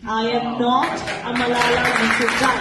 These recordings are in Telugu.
I am not a Malala Yousafzai.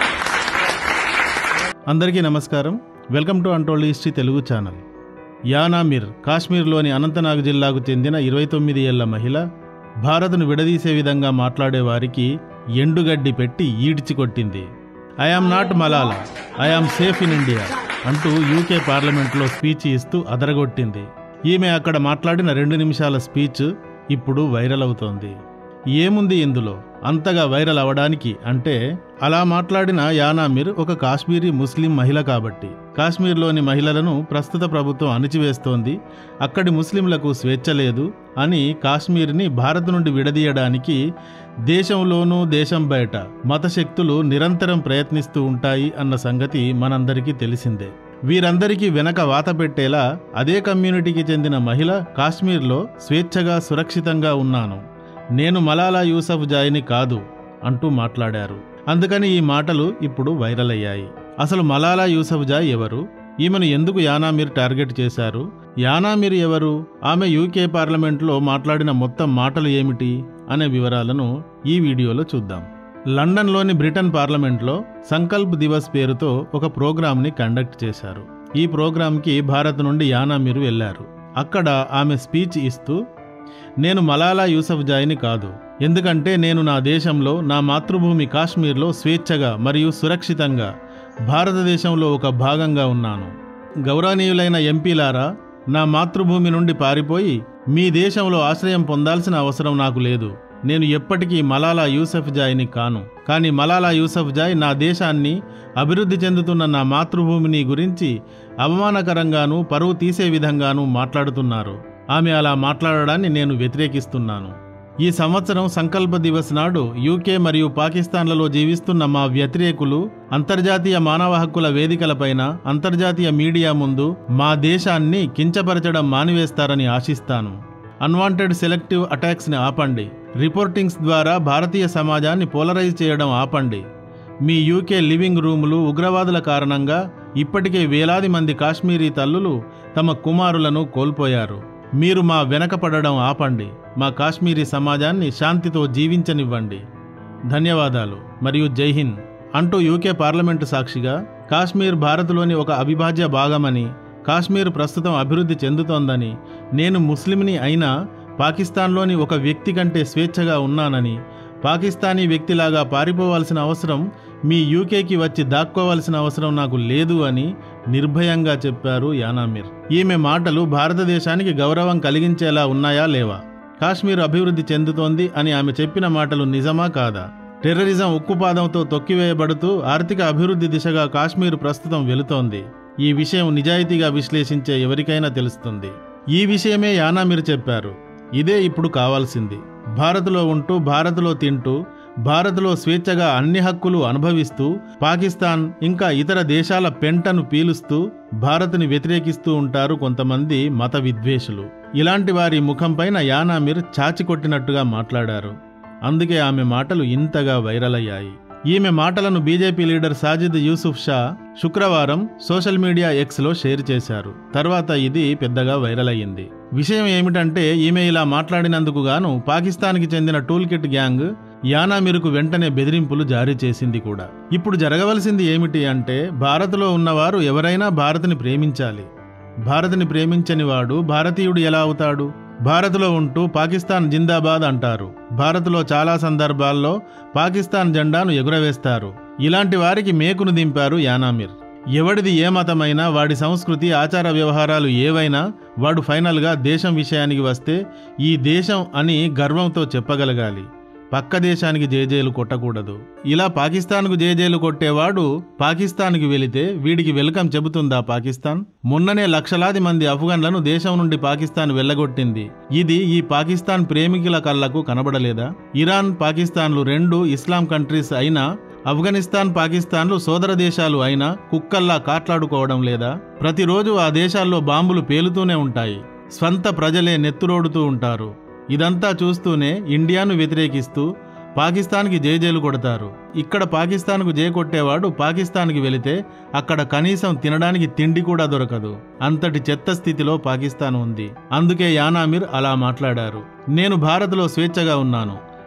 అందరికీ నమస్కారం welcome to untold history Telugu channel Yana Mir కాశ్మీర్లోని అనంతనాగ్ జిల్లాకు చెందిన ఇరవై తొమ్మిది ఏళ్ల మహిళ భారత్ను విడదీసే విధంగా మాట్లాడే వారికి ఎండుగడ్డి పెట్టి ఈడ్చి కొట్టింది I am not Malala I am safe in India అంటూ యూకే పార్లమెంట్లో స్పీచ్ ఇస్తూ అదరగొట్టింది ఈమె అక్కడ మాట్లాడిన రెండు నిమిషాల స్పీచ్ ఇప్పుడు వైరల్ అవుతోంది ఏముంది ఇందులో అంతగా వైరల్ అవడానికి అంటే అలా మాట్లాడిన యానామిర్ ఒక కాశ్మీరీ ముస్లిం మహిళ కాబట్టి కాశ్మీర్లోని మహిళలను ప్రస్తుత ప్రభుత్వం అణిచివేస్తోంది అక్కడి ముస్లింలకు స్వేచ్ఛ లేదు అని కాశ్మీర్ని భారత్ నుండి విడదీయడానికి దేశంలోనూ దేశం బయట మత శక్తులు నిరంతరం ప్రయత్నిస్తూ ఉంటాయి అన్న సంగతి మనందరికీ తెలిసిందే వీరందరికీ వెనక వాత పెట్టేలా అదే కమ్యూనిటీకి చెందిన మహిళ కాశ్మీర్లో స్వేచ్ఛగా సురక్షితంగా ఉన్నాను నేను మలాలా యూసఫ్ జాయిని కాదు అంటూ మాట్లాడారు అందుకని ఈ మాటలు ఇప్పుడు వైరల్ అయ్యాయి అసలు మలాలా యూసఫ్ జాయ్ ఎవరు ఈమెను ఎందుకు యానామీర్ టార్గెట్ చేశారు యానామీర్ ఎవరు ఆమె యూకే పార్లమెంట్లో మాట్లాడిన మొత్తం మాటలు ఏమిటి అనే వివరాలను ఈ వీడియోలో చూద్దాం లండన్లోని బ్రిటన్ పార్లమెంట్లో సంకల్ప్ దివస్ పేరుతో ఒక ప్రోగ్రాంని కండక్ట్ చేశారు ఈ ప్రోగ్రాంకి భారత్ నుండి యానామీర్ వెళ్లారు అక్కడ ఆమె స్పీచ్ ఇస్తూ నేను మలాలా యూసఫ్ జాయిని కాదు ఎందుకంటే నేను నా దేశంలో నా మాతృభూమి కాశ్మీర్లో స్వేచ్ఛగా మరియు సురక్షితంగా భారతదేశంలో ఒక భాగంగా ఉన్నాను గౌరవనీయులైన ఎంపీలారా నా మాతృభూమి నుండి పారిపోయి మీ దేశంలో ఆశ్రయం పొందాల్సిన అవసరం నాకు లేదు నేను ఎప్పటికీ మలాలా యూసఫ్ జాయిని కాను కానీ మలాలా యూసఫ్ జాయ్ నా దేశాన్ని అభివృద్ధి చెందుతున్న నా మాతృభూమిని గురించి అవమానకరంగానూ పరువు తీసే విధంగానూ మాట్లాడుతున్నారు ఆమె అలా మాట్లాడడాన్ని నేను వ్యతిరేకిస్తున్నాను ఈ సంవత్సరం సంకల్ప దివస్ నాడు యూకే మరియు పాకిస్తాన్లలో జీవిస్తున్న మా వ్యతిరేకులు అంతర్జాతీయ మానవ హక్కుల వేదికలపైన అంతర్జాతీయ మీడియా ముందు మా దేశాన్ని కించపరచడం మానివేస్తారని ఆశిస్తాను అన్వాంటెడ్ సెలెక్టివ్ అటాక్స్ని ఆపండి రిపోర్టింగ్స్ ద్వారా భారతీయ సమాజాన్ని పోలరైజ్ చేయడం ఆపండి మీ యూకే లివింగ్ రూములు ఉగ్రవాదుల కారణంగా ఇప్పటికే వేలాది మంది కాశ్మీరీ తల్లులు తమ కుమారులను కోల్పోయారు మీరు మా వెనకపడడం ఆపండి మా కాశ్మీరీ సమాజాన్ని శాంతితో జీవించనివ్వండి ధన్యవాదాలు మరియు జై హింద్ అంటూ యూకే పార్లమెంటు సాక్షిగా కాశ్మీర్ భారత్లోని ఒక అవిభాజ్య భాగమని కాశ్మీర్ ప్రస్తుతం అభివృద్ధి చెందుతోందని నేను ముస్లింని అయినా పాకిస్తాన్లోని ఒక వ్యక్తి కంటే స్వేచ్ఛగా ఉన్నానని పాకిస్తానీ వ్యక్తిలాగా పారిపోవాల్సిన అవసరం మీ యూకేకి వచ్చి దాక్కోవాల్సిన అవసరం నాకు లేదు అని నిర్భయంగా చెప్పారు యానామీర్ ఈమె మాటలు భారతదేశానికి గౌరవం కలిగించేలా ఉన్నాయా లేవా కాశ్మీర్ అభివృద్ధి చెందుతోంది అని ఆమె చెప్పిన మాటలు నిజమా కాదా టెర్రరిజం ఉక్కుపాదంతో తొక్కివేయబడుతూ ఆర్థిక అభివృద్ధి దిశగా కాశ్మీర్ ప్రస్తుతం వెళుతోంది ఈ విషయం నిజాయితీగా విశ్లేషించే ఎవరికైనా తెలుస్తుంది ఈ విషయమే యానామీర్ చెప్పారు ఇదే ఇప్పుడు కావాల్సింది భారత్లో ఉంటూ భారత్లో తింటూ భారత్లో స్వేచ్ఛగా అన్ని హక్కులు అనుభవిస్తూ పాకిస్తాన్ ఇంకా ఇతర దేశాల పెంటను పీలుస్తూ భారత్ని వ్యతిరేకిస్తూ ఉంటారు కొంతమంది మత విద్వేషులు ఇలాంటి వారి ముఖంపైన యానామీర్ చాచి కొట్టినట్టుగా మాట్లాడారు అందుకే ఆమె మాటలు ఇంతగా వైరల్ అయ్యాయి ఈమె మాటలను బీజేపీ లీడర్ సాజిద్ యూసుఫ్ షా శుక్రవారం సోషల్ మీడియా ఎక్స్లో షేర్ చేశారు తర్వాత ఇది పెద్దగా వైరల్ అయ్యింది విషయం ఏమిటంటే ఈమె ఇలా మాట్లాడినందుకు గాను పాకిస్తాన్కి చెందిన టూల్ కిట్ గ్యాంగ్ యానామిరుకు వెంటనే బెదిరింపులు జారీ చేసింది కూడా ఇప్పుడు జరగవలసింది ఏమిటి అంటే భారత్లో ఉన్నవారు ఎవరైనా భారత్ని ప్రేమించాలి భారత్ని ప్రేమించని వాడు భారతీయుడు ఎలా అవుతాడు భారత్లో ఉంటూ పాకిస్తాన్ జిందాబాద్ అంటారు భారత్లో చాలా సందర్భాల్లో పాకిస్తాన్ జెండాను ఎగురవేస్తారు ఇలాంటి వారికి మేకును దింపారు యానామిర్ ఎవడిది ఏ మతమైనా వాడి సంస్కృతి ఆచార వ్యవహారాలు ఏవైనా వాడు ఫైనల్గా దేశం విషయానికి వస్తే ఈ దేశం అని గర్వంతో చెప్పగలగాలి పక్క దేశానికి జేజేలు కొట్టకూడదు ఇలా పాకిస్తాన్కు జేజేలు కొట్టేవాడు పాకిస్తాన్కి వెళితే వీడికి వెల్కమ్ చెబుతుందా పాకిస్తాన్ మొన్ననే లక్షలాది మంది అఫ్ఘన్లను దేశం నుండి పాకిస్తాన్ వెళ్ళగొట్టింది ఇది ఈ పాకిస్తాన్ ప్రేమికుల కళ్ళకు కనబడలేదా ఇరాన్ పాకిస్తాన్లు రెండు ఇస్లాం కంట్రీస్ అయినా ఆఫ్ఘనిస్తాన్ పాకిస్తాన్లు సోదర దేశాలు అయినా కుక్కల్లా కాట్లాడుకోవడం లేదా ప్రతిరోజు ఆ దేశాల్లో బాంబులు పేలుతూనే ఉంటాయి స్వంత ప్రజలే నెత్తురోడుతూ ఉంటారు ఇదంతా చూస్తూనే ఇండియాను వ్యతిరేకిస్తూ పాకిస్తాన్కి జేజేలు కొడతారు ఇక్కడ పాకిస్తాన్కు జే కొట్టేవాడు పాకిస్తాన్కి వెళితే అక్కడ కనీసం తినడానికి తిండి కూడా దొరకదు అంతటి చెత్త స్థితిలో పాకిస్తాన్ ఉంది అందుకే యానామిర్ అలా మాట్లాడారు నేను భారత్లో స్వేచ్ఛగా ఉన్నాను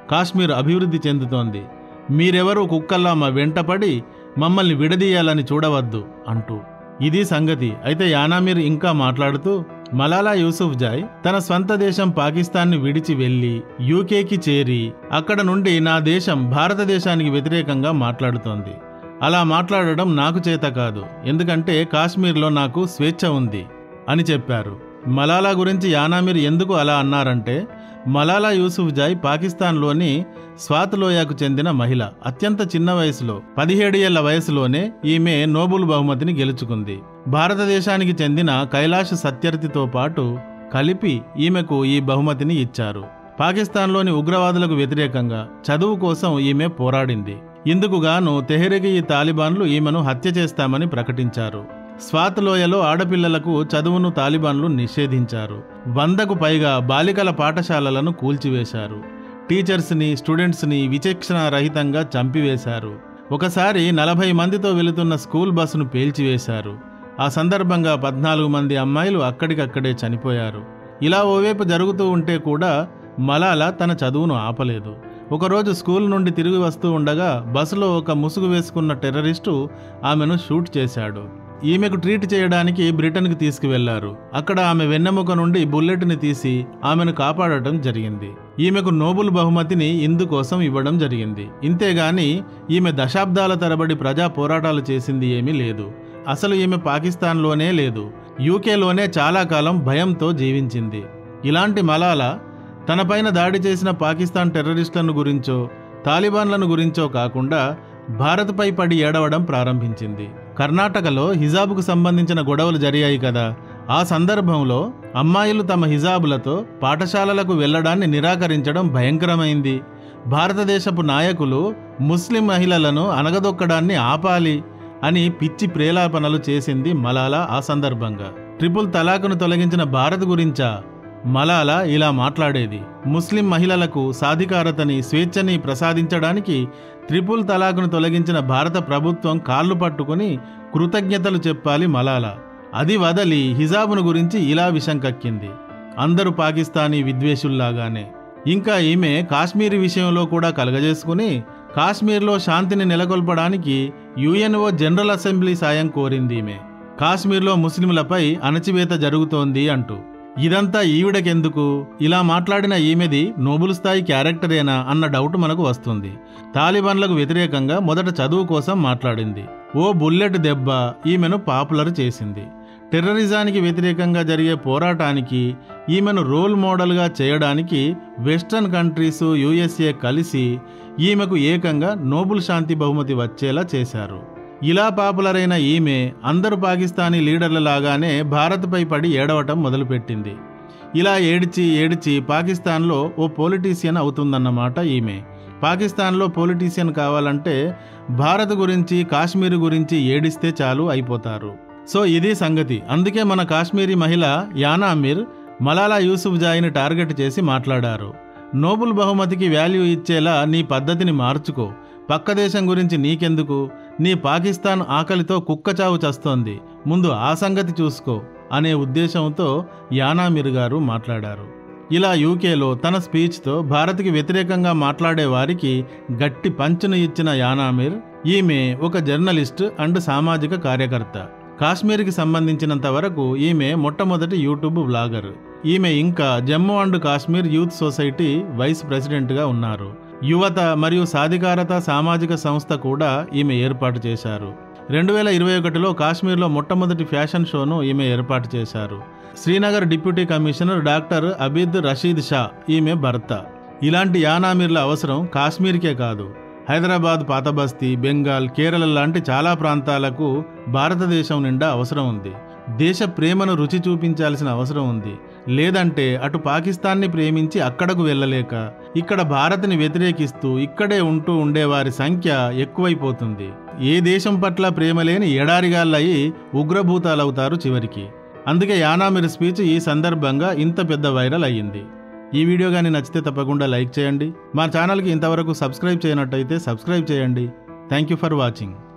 కాశ్మీర్ అభివృద్ధి చెందుతోంది మీరెవరూ కుక్కల్లా మా వెంటపడి మమ్మల్ని విడదీయాలని చూడవద్దు అంటూ ఇది సంగతి అయితే యానామీర్ ఇంకా మాట్లాడుతూ మలాలా యూసుఫ్ జాయ్ తన స్వంత దేశం పాకిస్తాన్ని విడిచి వెళ్లి యూకేకి చేరి అక్కడ నుండి నా దేశం భారతదేశానికి వ్యతిరేకంగా మాట్లాడుతోంది అలా మాట్లాడడం నాకు చేత కాదు ఎందుకంటే కాశ్మీర్లో నాకు స్వేచ్ఛ ఉంది అని చెప్పారు మలాలా గురించి యానామీర్ ఎందుకు అలా అన్నారంటే మలాలా యూసుఫ్ జాయ్ పాకిస్తాన్లోని స్వాత్ లోయాకు చెందిన మహిళ అత్యంత చిన్న వయసులో పదిహేడు ఏళ్ల వయసులోనే ఈమె నోబుల్ బహుమతిని గెలుచుకుంది భారతదేశానికి చెందిన కైలాష్ సత్యర్థితో పాటు కలిపి ఈమెకు ఈ బహుమతిని ఇచ్చారు పాకిస్తాన్లోని ఉగ్రవాదులకు వ్యతిరేకంగా చదువు కోసం ఈమె పోరాడింది ఇందుకు గాను తెహ్రీకి ఈ తాలిబాన్లు ఈమెను హత్య చేస్తామని ప్రకటించారు స్వాత్ లోయలో ఆడపిల్లలకు చదువును తాలిబాన్లు నిషేధించారు వందకు పైగా బాలికల పాఠశాలలను కూల్చివేశారు టీచర్స్ని స్టూడెంట్స్ని విచక్షణ రహితంగా చంపివేశారు ఒకసారి నలభై మందితో వెళుతున్న స్కూల్ బస్సును పేల్చివేశారు ఆ సందర్భంగా పద్నాలుగు మంది అమ్మాయిలు అక్కడికక్కడే చనిపోయారు ఇలా ఓవైపు జరుగుతూ ఉంటే కూడా మలాలా తన చదువును ఆపలేదు ఒకరోజు స్కూల్ నుండి తిరిగి వస్తూ ఉండగా బస్సులో ఒక ముసుగు వేసుకున్న టెర్రరిస్టు ఆమెను షూట్ చేశాడు ఈమెకు ట్రీట్ చేయడానికి బ్రిటన్కి తీసుకువెళ్లారు అక్కడ ఆమె వెన్నెముక నుండి బుల్లెట్ని తీసి ఆమెను కాపాడటం జరిగింది ఈమెకు నోబుల్ బహుమతిని ఇందుకోసం ఇవ్వడం జరిగింది ఇంతేగాని ఈమె దశాబ్దాల తరబడి ప్రజా పోరాటాలు చేసింది ఏమీ లేదు అసలు ఈమె పాకిస్తాన్లోనే లేదు యూకేలోనే చాలా కాలం భయంతో జీవించింది ఇలాంటి మలాలా తనపైన దాడి చేసిన పాకిస్తాన్ టెర్రరిస్టులను గురించో తాలిబాన్లను గురించో కాకుండా భారత్పై పడి ఏడవడం ప్రారంభించింది కర్ణాటకలో హిజాబుకు సంబంధించిన గొడవలు జరిగాయి కదా ఆ సందర్భంలో అమ్మాయిలు తమ హిజాబులతో పాఠశాలలకు వెళ్లడాన్ని నిరాకరించడం భయంకరమైంది భారతదేశపు నాయకులు ముస్లిం మహిళలను అనగదొక్కడాన్ని ఆపాలి అని పిచ్చి ప్రేలాపనలు చేసింది మలాలా ఆ సందర్భంగా ట్రిపుల్ తలాకును తొలగించిన భారత్ గురించా మలాలా ఇలా మాట్లాడేది ముస్లిం మహిళలకు సాధికారతని స్వేచ్ఛని ప్రసాదించడానికి త్రిపుల్ తలాకును తొలగించిన భారత ప్రభుత్వం కాళ్ళు పట్టుకుని కృతజ్ఞతలు చెప్పాలి మలాలా అది వదలి హిజాబును గురించి ఇలా విషం కక్కింది అందరూ పాకిస్తానీ విద్వేషుల్లాగానే ఇంకా ఈమె కాశ్మీర్ విషయంలో కూడా కలగజేసుకుని కాశ్మీర్లో శాంతిని నెలకొల్పడానికి యుఎన్ఓ జనరల్ అసెంబ్లీ సాయం కోరింది ఈమె కాశ్మీర్లో ముస్లింలపై అణచివేత జరుగుతోంది అంటూ ఇదంతా ఈవిడకెందుకు ఇలా మాట్లాడిన ఈమెది నోబుల్ స్థాయి క్యారెక్టరేనా అన్న డౌట్ మనకు వస్తుంది తాలిబాన్లకు వ్యతిరేకంగా మొదట చదువు కోసం మాట్లాడింది ఓ బుల్లెట్ దెబ్బ ఈమెను పాపులర్ చేసింది టెర్రరిజానికి వ్యతిరేకంగా జరిగే పోరాటానికి ఈమెను రోల్ మోడల్గా చేయడానికి వెస్ట్రన్ కంట్రీస్ యుఎస్ఏ కలిసి ఈమెకు ఏకంగా నోబుల్ శాంతి బహుమతి వచ్చేలా చేశారు ఇలా పాపులర్ అయిన ఈమె అందరు పాకిస్తానీ లీడర్ల లాగానే భారత్పై పడి ఏడవటం మొదలుపెట్టింది ఇలా ఏడిచి ఏడిచి పాకిస్తాన్లో ఓ పొలిటీషియన్ అవుతుందన్నమాట ఈమె పాకిస్తాన్లో పొలిటీషియన్ కావాలంటే భారత్ గురించి కాశ్మీర్ గురించి ఏడిస్తే చాలు అయిపోతారు సో ఇది సంగతి అందుకే మన కాశ్మీరీ మహిళ యానా అమీర్ మలాలా యూసుఫ్ జాయిని టార్గెట్ చేసి మాట్లాడారు నోబుల్ బహుమతికి వాల్యూ ఇచ్చేలా నీ పద్ధతిని మార్చుకో పక్క దేశం గురించి నీకెందుకు నీ పాకిస్తాన్ ఆకలితో కుక్కచావు చస్తోంది ముందు ఆ సంగతి చూసుకో అనే ఉద్దేశంతో యానామిర్ గారు మాట్లాడారు ఇలా యూకేలో తన స్పీచ్తో భారత్కి వ్యతిరేకంగా మాట్లాడే వారికి గట్టి పంచును ఇచ్చిన యానామిర్ ఈమె ఒక జర్నలిస్ట్ అండ్ సామాజిక కార్యకర్త కాశ్మీర్కి సంబంధించినంత వరకు ఈమె మొట్టమొదటి యూట్యూబ్ బ్లాగర్ ఈమె ఇంకా Jammu and Kashmir youth society vice ప్రెసిడెంట్గా ఉన్నారు యువత మరియు సాధికారత సామాజిక సంస్థ కూడా ఈమె ఏర్పాటు చేశారు రెండు వేల ఇరవై ఒకటిలో కాశ్మీర్లో మొట్టమొదటి ఫ్యాషన్ షోను ఈమె ఏర్పాటు చేశారు Srinagar deputy commissioner doctor Abid Rashid Shah ఈమె భర్త ఇలాంటి యానామీర్ల అవసరం కాశ్మీర్కే కాదు హైదరాబాద్ పాతబస్తీ బెంగాల్ కేరళ లాంటి చాలా ప్రాంతాలకు భారతదేశం నిండా అవసరం ఉంది దేశ ప్రేమను రుచి చూపించాల్సిన అవసరం ఉంది లేదంటే అటు పాకిస్తాన్ని ప్రేమించి అక్కడకు వెళ్ళలేక ఇక్కడ భారత్ని వ్యతిరేకిస్తూ ఇక్కడే ఉంటూ ఉండేవారి సంఖ్య ఎక్కువైపోతుంది ఏ దేశం పట్ల ప్రేమ లేని ఎడారిగాళ్ళయి ఉగ్రభూతాలవుతారు చివరికి అందుకే యానామిర్ స్పీచ్ ఈ సందర్భంగా ఇంత పెద్ద వైరల్ అయ్యింది ఈ వీడియో కానీ నచ్చితే తప్పకుండా లైక్ చేయండి మా ఛానల్కి ఇంతవరకు సబ్స్క్రైబ్ చేయనట్టయితే సబ్స్క్రైబ్ చేయండి థ్యాంక్ యూ ఫర్ వాచింగ్